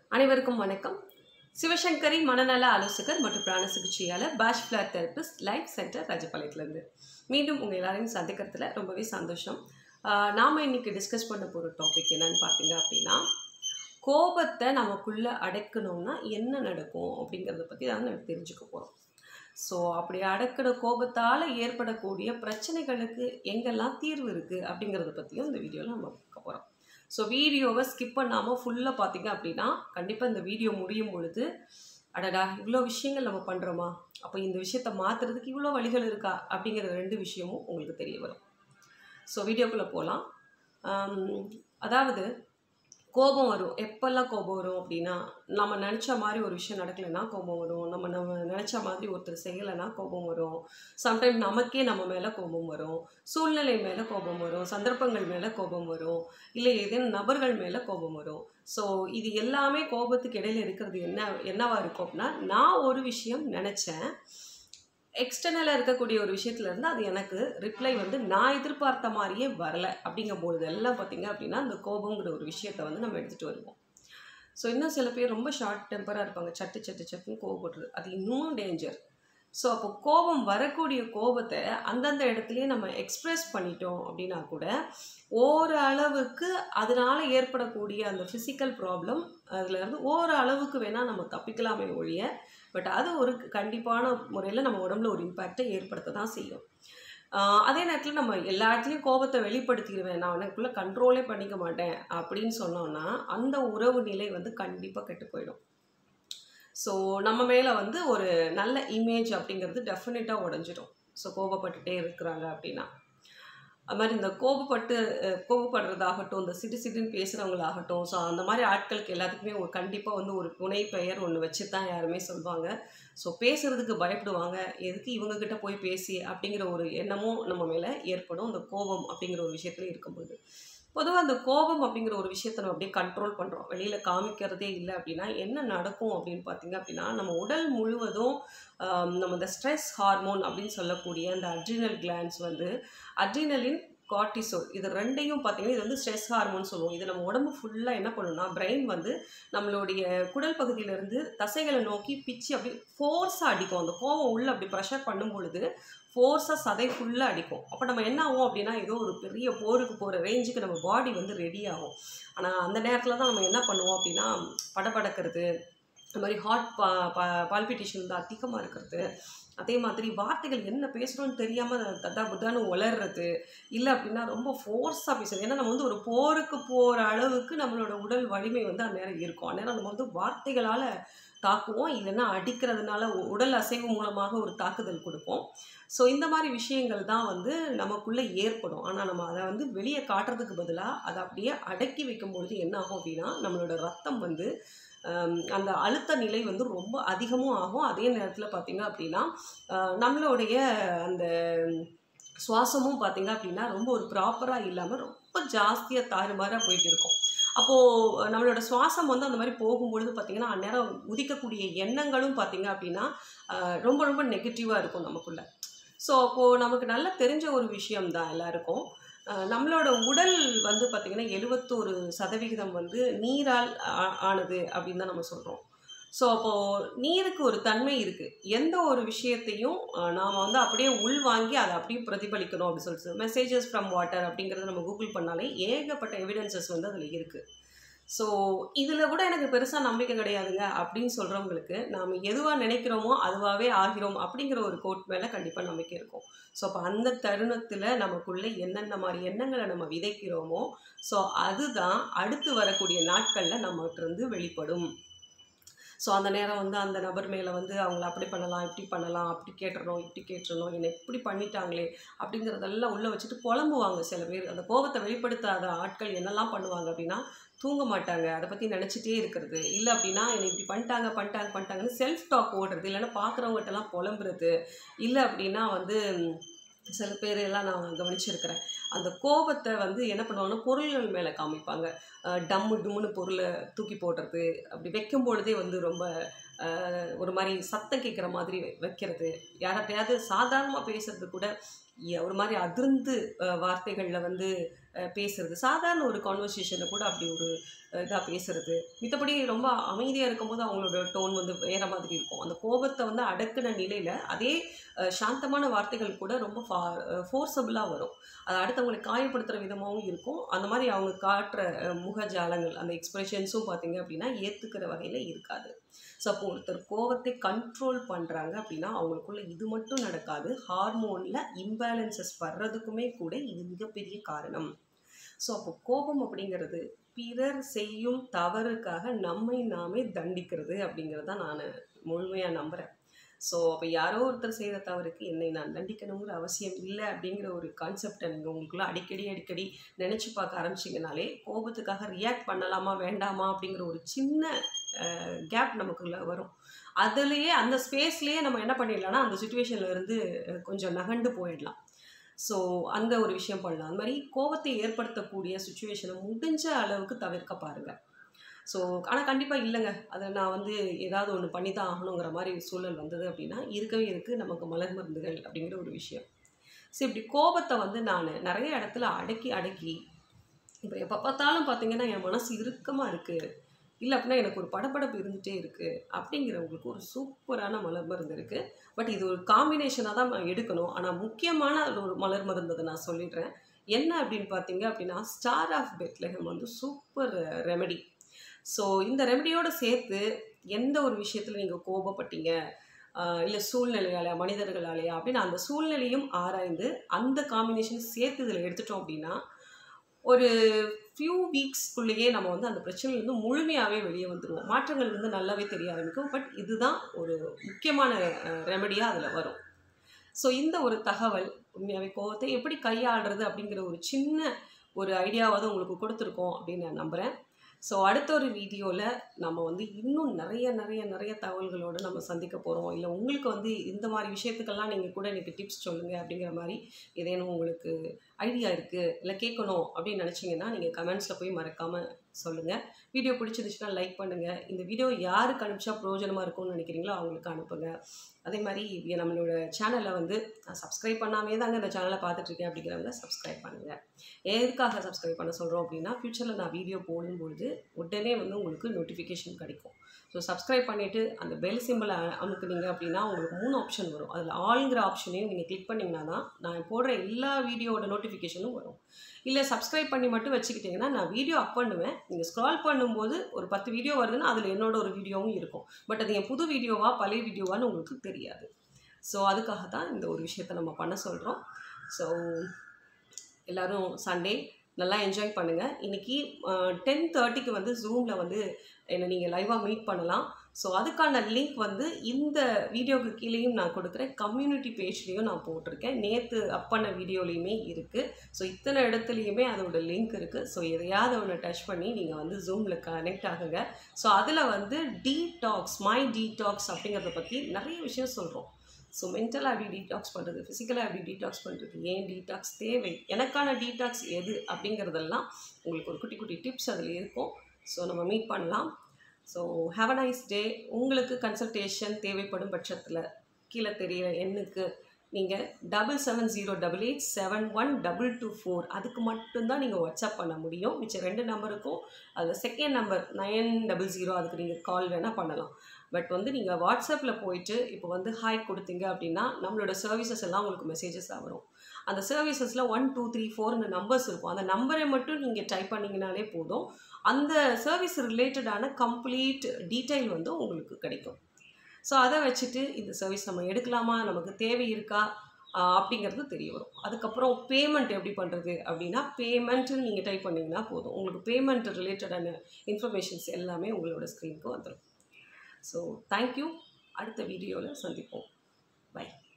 அனைவருக்கும் வணக்கம் சிவசங்கரி மனநல ஆலோசகர் மற்றும் பிராண சிகிச்சையாளர் Bach flower therapist life centre ராஜபாளையத்துலேருந்து மீண்டும் உங்கள் எல்லாரையும் சந்திக்கிறதுல ரொம்பவே சந்தோஷம் ஆஹ் நாம இன்னைக்கு டிஸ்கஸ் பண்ண போகிற டாபிக் என்னன்னு பார்த்தீங்க அப்படின்னா கோபத்தை நமக்குள்ளே அடக்கணும்னா என்ன நடக்கும் அப்படிங்கிறத பற்றி தான் நம்ம தெரிஞ்சுக்க போகிறோம் ஸோ அப்படி அடக்கிற கோபத்தால் ஏற்படக்கூடிய பிரச்சனைகளுக்கு எங்கெல்லாம் தீர்வு இருக்குது அப்படிங்கிறத பற்றியும் இந்த வீடியோவில் நம்ம பார்க்க போகிறோம் ஸோ வீடியோவை ஸ்கிப் பண்ணாமல் ஃபுல்லாக பார்த்தீங்க அப்படின்னா கண்டிப்பாக இந்த வீடியோ முடியும் பொழுது அடடா இவ்வளோ விஷயங்கள் நம்ம பண்ணுறோமா அப்போ இந்த விஷயத்தை மாற்றுறதுக்கு இவ்வளோ வழிகள் இருக்கா அப்படிங்கிற ரெண்டு விஷயமும் உங்களுக்கு தெரிய வரும் ஸோ வீடியோக்குள்ளே போகலாம் அதாவது கோபம் வரும் எப்போல்லாம் கோபம் வரும் அப்படின்னா நம்ம நினச்ச மாதிரி ஒரு விஷயம் நடக்கலைன்னா கோபம் வரும் நம்ம நம்ம நினச்ச மாதிரி ஒருத்தர் செய்யலைன்னா கோபம் வரும் சம்டைம் நமக்கே நம்ம மேலே கோபம் வரும் சூழ்நிலை மேலே கோபம் வரும் சந்தர்ப்பங்கள் மேலே கோபம் வரும் இல்லை ஏதேனும் நபர்கள் மேலே கோபம் வரும் ஸோ இது எல்லாமே கோபத்துக்கு இடையில இருக்கிறது என்ன என்னவா இருக்கும் அப்படின்னா நான் ஒரு விஷயம் நினச்சேன் எக்ஸ்டர்னலாக இருக்கக்கூடிய ஒரு விஷயத்துல இருந்து அது எனக்கு ரிப்ளை வந்து நான் எதிர்பார்த்த மாதிரியே வரல அப்படிங்கும்பொழுது எல்லாம் பார்த்தீங்க அப்படின்னா அந்த கோபங்கிற ஒரு விஷயத்தை வந்து நம்ம எடுத்துகிட்டு வருவோம் ஸோ இன்னும் சில பேர் ரொம்ப ஷார்ட் டெம்பராக இருப்பாங்க சட்டு சட்டு சட்டுன்னு கோவப்படுறது அது இன்னும் டேஞ்சர் ஸோ அப்போ கோபம் வரக்கூடிய கோபத்தை அந்தந்த இடத்துலையே நம்ம எக்ஸ்ப்ரெஸ் பண்ணிட்டோம் அப்படின்னா கூட ஓரளவுக்கு அதனால ஏற்படக்கூடிய அந்த ஃபிசிக்கல் ப்ராப்ளம் அதுலேருந்து ஓரளவுக்கு வேணால் நம்ம தப்பிக்கலாமே ஒழிய பட் அது ஒரு கண்டிப்பான முறையில் நம்ம உடம்புல ஒரு இம்பேக்டை ஏற்படுத்த தான் செய்யும் ஆஹ் அதே நேரத்தில் நம்ம எல்லா இடத்துலையும் கோபத்தை வெளிப்படுத்திடுவேன் நான் எனக்குள்ளே கண்ட்ரோலே பண்ணிக்க மாட்டேன் அப்படின்னு சொன்னோன்னா அந்த உறவு நிலை வந்து கண்டிப்பாக கெட்டு போயிடும் ஸோ நம்ம மேலே வந்து ஒரு நல்ல இமேஜ் அப்படிங்கிறது டெஃபினட்டாக உடஞ்சிடும் ஸோ கோபப்பட்டுட்டே இருக்கிறாங்க அப்படின்னா அது மாதிரி இந்த கோபப்பட்டு அஹ், கோபப்படுறதாகட்டும் இந்த சிடு சிடுன்னு பேசுகிறவங்களாகட்டும் ஸோ அந்த மாதிரி ஆட்களுக்கு எல்லாத்துக்குமே ஒரு கண்டிப்பாக வந்து ஒரு புனை பெயர் ஒன்று வச்சு தான் யாருமே சொல்லுவாங்க ஸோ பேசுறதுக்கு பயப்படுவாங்க எதுக்கு இவங்கக்கிட்ட போய் பேசி அப்படிங்கிற ஒரு எண்ணமும் நம்ம மேலே ஏற்படும் இந்த கோபம் அப்படிங்கிற ஒரு விஷயத்துல இருக்கும்போது பொதுவாக அந்த கோபம் அப்படிங்கிற ஒரு விஷயத்தை நம்ம அப்படியே கண்ட்ரோல் பண்ணுறோம் வெளியில் காமிக்கிறதே இல்லை அப்படின்னா என்ன நடக்கும் அப்படின்னு பார்த்தீங்க அப்படின்னா நம்ம உடல் முழுவதும் ஆம், நம்ம இந்த ஸ்ட்ரெஸ் ஹார்மோன் அப்படின்னு சொல்லக்கூடிய அந்த அட்ரினல் கிளான்ஸ் வந்து அட்ரினலின் கார்டிசோல் இது ரெண்டையும் பார்த்தீங்கன்னா இது வந்து ஸ்ட்ரெஸ் ஹார்மோன் சொல்லுவோம் இது நம்ம உடம்பு ஃபுல்லாக என்ன பண்ணுன்னா பிரெயின் வந்து நம்மளுடைய குடல் பகுதியிலேருந்து தசைகளை நோக்கி பிச்சு அப்படி ஃபோர்ஸாக அடிக்கும் அந்த கோவம் உள்ள அப்படி ப்ரெஷர் பண்ணும் பொழுது ஃபோர்ஸாக சதை ஃபுல்லாக அடிக்கும் அப்போ நம்ம என்ன ஆகும் அப்படின்னா ஏதோ ஒரு பெரிய போருக்கு போகிற ரேஞ்சுக்கு நம்ம பாடி வந்து ரெடி ஆகும் ஆனால் அந்த நேரத்தில் தான் நம்ம என்ன பண்ணுவோம் அப்படின்னா படபடக்கிறது இந்த மாதிரி ஹார்ட் பா பா பால்பிட்டேஷன் வந்து அதிகமாக இருக்கிறது அதே மாதிரி வார்த்தைகள் என்ன பேசுகிறோன்னு தெரியாமல் தத்தா புத்தான்னு உளர்றது இல்லை அப்படின்னா ரொம்ப ஃபோர்ஸாக பேசுறது ஏன்னா நம்ம வந்து ஒரு போருக்கு போகிற அளவுக்கு நம்மளோட உடல் வலிமை வந்து அந்நேரம் இருக்கும் அந்நேரம் நம்ம வந்து வார்த்தைகளால் தாக்குவோம் இல்லைன்னா அடிக்கிறதுனால உ- உடல் அசைவு மூலமாக ஒரு தாக்குதல் கொடுப்போம் ஸோ இந்த மாதிரி விஷயங்கள் தான் வந்து நமக்குள்ளே ஏற்படும் ஆனால் நம்ம அதை வந்து வெளியே காட்டுறதுக்கு பதிலாக அதை அப்படியே அடக்கி வைக்கும்பொழுது என்ன ஆகும் அப்படின்னா நம்மளோட ரத்தம் வந்து ஆம், அந்த அழுத்த நிலை வந்து ரொம்ப அதிகமும் ஆகும் அதே நேரத்தில் பார்த்தீங்க அப்படின்னா ஆஹ், நம்மளுடைய அந்த சுவாசமும் பார்த்தீங்க அப்படின்னா ரொம்ப ஒரு ப்ராப்பராக இல்லாமல் ரொம்ப ஜாஸ்தியாக தாறுமாறாக போயிட்டு இருக்கும் அப்போது நம்மளோட சுவாசம் வந்து அந்த மாதிரி போகும்பொழுது பார்த்திங்கன்னா அந்நேரம் உதிக்கக்கூடிய எண்ணங்களும் பார்த்தீங்க அப்படின்னா ஆஹ், ரொம்ப ரொம்ப நெகட்டிவாக இருக்கும் நமக்குள்ள ஸோ அப்போது நமக்கு நல்லா தெரிஞ்ச ஒரு விஷயம் தான் எல்லாருக்கும் ஆஹ், நம்மளோட உடல் வந்து பார்த்திங்கன்னா எழுபத்தோரு சதவிகிதம் வந்து நீரால் ஆ- ஆனது அப்படின்னு தான் நம்ம சொல்கிறோம் ஸோ அப்போது நீருக்கு ஒரு தன்மை இருக்குது எந்த ஒரு விஷயத்தையும் நாம் வந்து அப்படியே உள்வாங்கி அதை அப்படியே பிரதிபலிக்கணும் அப்படின்னு சொல்லிட்டு மெசேஜஸ் ஃப்ரம் வாட்டர் அப்படிங்கிறத நம்ம கூகுள் பண்ணாலே ஏகப்பட்ட எவிடன்சஸ் வந்து அதில் இருக்குது ஸோ இதில் கூட எனக்கு பெருசாக நம்பிக்கை கிடையாதுங்க அப்படின்னு சொல்கிறவங்களுக்கு நாம் எதுவாக நினைக்கிறோமோ அதுவாகவே ஆகிறோம் அப்படிங்கிற ஒரு கோட் மேலே கண்டிப்பாக நம்பிக்கை இருக்கும் ஸோ அப்போ அந்த தருணத்தில் நமக்குள்ளே என்னென்ன மாதிரி எண்ணங்களை நம்ம விதைக்கிறோமோ ஸோ அதுதான் அடுத்து வரக்கூடிய நாட்களில் நம்மகிட்ட இருந்து வெளிப்படும் ஸோ அந்த நேரம் வந்து அந்த நபர் மேலே வந்து அவங்கள அப்படி பண்ணலாம் இப்படி பண்ணலாம் அப்படி கேட்டுறணும் இப்படி கேட்டுறணும் என்னை இப்படி பண்ணிட்டாங்களே அப்படிங்கிறதெல்லாம் உள்ளே வச்சுட்டு புலம்புவாங்க சில பேர் அந்த கோபத்தை வெளிப்படுத்தாத ஆட்கள் என்னெல்லாம் பண்ணுவாங்க அப்படின்னா தூங்க மாட்டாங்க அதை பற்றி நினச்சிட்டே இருக்கிறது இல்லை அப்படின்னா என்னை இப்படி பண்ணிட்டாங்க பண்ணிட்டாங்க பண்ணிட்டாங்கன்னு செல்ஃப் டாக் ஓடுறது இல்லைன்னா பார்க்குறவங்ககிட்டலாம் புலம்புறது இல்லை அப்படின்னா வந்து ம், சில பேர் எல்லாம் நான் கவனிச்சிருக்கிறேன் அந்த கோபத்தை வந்து என்ன பண்ணுவாங்கன்னா பொருள்கள் மேலே காமிப்பாங்க அஹ் டம்மு டும்முன்னு பொருளை தூக்கி போடுறது அப்படி வைக்கும் பொழுதே வந்து ரொம்ப அஹ், ஒரு மாதிரி சத்தம் கேட்குற மாதிரி வைக்கிறது யார்கிட்டயாவது சாதாரணமாக பேசுறது கூட எ- ஒரு மாதிரி அதிர்ந்து வார்த்தைகளில் வந்து அஹ், பேசுறது சாதாரண ஒரு கான்வர்சேஷனில் கூட அப்படி ஒரு இதாக பேசுறது மித்தபடி ரொம்ப அமைதியாக இருக்கும்போது அவங்களோட டோன் வந்து வேற மாதிரி இருக்கும் அந்த கோபத்தை வந்து அடக்குன நிலையில் அதே அஹ், சாந்தமான வார்த்தைகள் கூட ரொம்ப ஃபோர்ஸபுளாக வரும் அது அடுத்தவங்களை காயப்படுத்துகிற விதமாகவும் இருக்கும் அந்த மாதிரி அவங்க காட்டுற அஹ், முகஜாலங்கள் அந்த எக்ஸ்பிரஷன்ஸும் பார்த்தீங்க அப்படின்னா ஏற்றுக்கிற வகையில் இருக்காது ஸோ அப்போ ஒருத்தர் கோவத்தை கண்ட்ரோல் பண்ணுறாங்க அப்படின்னா அவங்களுக்குள்ள இது மட்டும் நடக்காது ஹார்மோனில் இம்பேலன்சஸ் வர்றதுக்குமே கூட இது மிகப்பெரிய காரணம் ஸோ அப்போ கோபம் அப்படிங்கிறது பிறர் செய்யும் தவறுக்காக நம்மை நாமே தண்டிக்கிறது அப்படிங்கிறத நான் முழுமையாக நம்புகிறேன் ஸோ அப்போ யாரோ ஒருத்தர் செய்த தவறுக்கு என்னை நான் தண்டிக்கணுங்கிற அவசியம் இல்லை அப்படிங்கிற ஒரு கான்செப்டை நீங்கள் உங்களுக்குள்ள அடிக்கடி அடிக்கடி நினச்சி பார்க்க ஆரம்பிச்சிங்கனாலே கோபத்துக்காக ரியாக்ட் பண்ணலாமா வேண்டாமா அப்படிங்கிற ஒரு சின்ன கேப் நமக்குள்ள வரும் அதுலேயே அந்த ஸ்பேஸ்லேயே நம்ம என்ன பண்ணிடலாம்னா அந்த சுச்சுவேஷன்ல இருந்து அஹ், கொஞ்சம் நகண்டு போயிடலாம் ஸோ அந்த ஒரு விஷயம் பண்ணலாம் அது மாதிரி கோபத்தை ஏற்படுத்தக்கூடிய சுச்சுவேஷனை முடிஞ்ச அளவுக்கு தவிர்க்க பாருங்க ஸோ ஆனால் கண்டிப்பாக இல்லைங்க அதை நான் வந்து ஏதாவது ஒன்று பண்ணி தான் ஆகணுங்கிற மாதிரி சூழல் வந்தது அப்படின்னா இருக்கவே இருக்குது நமக்கு மலர் மருந்துகள் அப்படிங்கிற ஒரு விஷயம் ஸோ இப்படி கோபத்தை வந்து நான் நிறைய இடத்துல அடக்கி அடக்கி இப்போ எப்போ பார்த்தாலும் பார்த்தீங்கன்னா என் மனசு இறுக்கமாக இருக்குது இல்லை அப்படின்னா எனக்கு ஒரு படபடப்பு இருந்துகிட்டே இருக்குது அப்படிங்கிறவங்களுக்கு ஒரு சூப்பரான மலர் மருந்து இருக்குது பட் இது ஒரு காம்பினேஷனாக தான் நான் எடுக்கணும் ஆனால் முக்கியமான ஒரு மலர் மருந்து அதை நான் சொல்லிடுறேன் என்ன அப்படின்னு பார்த்தீங்க அப்படின்னா ஸ்டார் ஆஃப் பெத்லஹம் வந்து சூப்பர் ரெமெடி ஸோ இந்த ரெமெடியோடு சேர்த்து எந்த ஒரு விஷயத்தில் நீங்கள் கோபப்பட்டீங்க இல்லை சூழ்நிலையாலையா மனிதர்களாலையா அப்படின்னு அந்த சூழ்நிலையும் ஆராய்ந்து அந்த காம்பினேஷன் சேர்த்து இதில் எடுத்துட்டோம் அப்படின்னா ஒரு ஃபியூ வீக்ஸ்க்குள்ளேயே நம்ம வந்து அந்த பிரச்சனையிலேருந்து முழுமையாகவே வெளியே வந்துடுவோம் மாற்றங்கள் வந்து நல்லாவே தெரிய ஆரம்பிக்கும் பட் இதுதான் ஒரு முக்கியமான ரெமெடியாக அதில் வரும் ஸோ இந்த ஒரு தகவல் உண்மையாகவே கோவத்தை எப்படி கையாளுறது அப்படிங்கிற ஒரு சின்ன ஒரு ஐடியாவாவது உங்களுக்கு கொடுத்துருக்கோம் அப்படின்னு நான் நம்புகிறேன் ஸோ அடுத்த ஒரு வீடியோவில் நம்ம வந்து இன்னும் நிறைய நிறைய நிறைய தகவல்களோடு நம்ம சந்திக்க போகிறோம் இல்லை உங்களுக்கு வந்து இந்த மாதிரி விஷயத்துக்கெல்லாம் நீங்கள் கூட எனக்கு டிப்ஸ் சொல்லுங்கள் அப்படிங்கிற மாதிரி ஏதேனும் உங்களுக்கு ஐடியா இருக்குது இல்லை கேட்கணும் அப்படின்னு நினச்சிங்கன்னா நீங்கள் கமெண்ட்ஸில் போய் மறக்காமல் சொல்லுங்கள் வீடியோ பிடிச்சிருந்துச்சுன்னா லைக் பண்ணுங்கள் இந்த வீடியோ யாருக்கு அனுப்பிச்சா பிரயோஜனமாக இருக்கும்னு நினைக்கிறீங்களோ அவங்களுக்கு அனுப்புங்க அதே மாதிரி இ- நம்மளோட சேனலை வந்து நான் சப்ஸ்கிரைப் பண்ணாமே தாங்க இந்த சேனலை பார்த்துட்ருக்கேன் அப்படிங்கிறவங்க சப்ஸ்கிரைப் பண்ணுங்கள் எதுக்காக சப்ஸ்கிரைப் பண்ண சொல்கிறோம் அப்படின்னா ஃப்யூச்சரில் நான் வீடியோ போடும்பொழுது உடனே வந்து உங்களுக்கு நோட்டிஃபிகேஷன் கிடைக்கும் ஸோ சப்ஸ்கிரைப் பண்ணிவிட்டு அந்த பெல் சிம்பிளை அமுக்குனீங்க அப்படின்னா உங்களுக்கு மூணு ஆப்ஷன் வரும் அதில் ஆளுங்கிற ஆப்ஷனையும் நீங்கள் கிளிக் பண்ணிங்கன்னா தான் நான் போடுற எல்லா வீடியோவோட நோட்டிஃபிகேஷனும் வரும் இல்லை சப்ஸ்கிரைப் பண்ணி மட்டும் வச்சுக்கிட்டிங்கன்னா நான் வீடியோ அப் பண்ணுவேன் நீங்கள் ஸ்க்ரால் பண்ணும்போது ஒரு பத்து வீடியோ வருதுன்னா அதில் என்னோட ஒரு வீடியோவும் இருக்கும் பட் அது என் புது வீடியோவா பழைய வீடியோவான்னு உங்களுக்கு தெரியாது ஸோ அதுக்காக தான் இந்த ஒரு விஷயத்தை நம்ம பண்ண சொல்கிறோம் ஸோ எல்லோரும் சண்டே நல்லா என்ஜாய் பண்ணுங்கள் இன்றைக்கி டென் தேர்ட்டிக்கு வந்து ஜூமில் வந்து என்னை நீங்கள் லைவாக மீட் பண்ணலாம் ஸோ அதுக்கான லிங்க் வந்து இந்த வீடியோக்கு கீழேயும் நான் கொடுக்குறேன் கம்யூனிட்டி பேஜ்லேயும் நான் போட்டிருக்கேன் நேற்று அப் பண்ண வீடியோலையுமே இருக்குது ஸோ இத்தனை இடத்துலையுமே அதோட லிங்க் இருக்குது ஸோ எதையாவது ஒன்று டச் பண்ணி நீங்கள் வந்து ஜூமில் கனெக்ட் ஆகுங்க ஸோ அதில் வந்து டீடாக்ஸ் மை டீடாக்ஸ் அப்படிங்கிறத பற்றி நிறைய விஷயம் சொல்கிறோம் ஸோ மென்டலாக எப்படி டீடாக்ஸ் பண்ணுறது ஃபிசிக்கலாக எப்படி டீடாக்ஸ் பண்ணுறது ஏன் டீடாக்ஸ் தேவை எனக்கான டீடாக்ஸ் எது அப்படிங்கிறதெல்லாம் உங்களுக்கு ஒரு குட்டி குட்டி டிப்ஸ் அதில் இருக்கும் ஸோ நம்ம மீட் பண்ணலாம் so have a nice day உங்களுக்கு கன்சல்டேஷன் தேவைப்படும் பட்சத்தில் கீழே தெரியிற எண்ணுக்கு நீங்கள் double seven zero double eight seven one double two four அதுக்கு மட்டும்தான் நீங்கள் வாட்ஸ்அப் பண்ண முடியும் மிச்சம் ரெண்டு நம்பருக்கும் அதில் second number nine double zero அதுக்கு நீங்கள் கால் வேணால் பண்ணலாம் பட் வந்து நீங்கள் வாட்ஸ்அப்பில் போயிட்டு இப்போ வந்து ஹாய் கொடுத்தீங்க அப்படின்னா நம்மளோட சர்வீசஸ் எல்லாம் உங்களுக்கு மெசேஜஸாக வரும் அந்த சர்வீசஸில் ஒன் டூ த்ரீ ஃபோர்னு நம்பர்ஸ் இருக்கும் அந்த நம்பரை மட்டும் நீங்கள் டைப் பண்ணிங்கனாலே போதும் அந்த சர்வீஸ் ரிலேட்டடான கம்ப்ளீட் டீட்டெயில் வந்து உங்களுக்கு கிடைக்கும் ஸோ அதை வச்சுட்டு இந்த சர்வீஸ் நம்ம எடுக்கலாமா நமக்கு தேவை இருக்கா ஆஹ் அப்படிங்கிறது தெரிய வரும் அதுக்கப்புறம் பேமெண்ட் எப்படி பண்ணுறது அப்படின்னா பேமெண்ட்டுன்னு நீங்கள் டைப் பண்ணிங்கன்னா போதும் உங்களுக்கு பேமெண்ட் ரிலேட்டடான இன்ஃபர்மேஷன்ஸ் எல்லாமே உங்களோட ஸ்க்ரீனுக்கு வந்துடும் ஸோ தேங்க்யூ அடுத்த வீடியோவில் சந்திப்போம் பை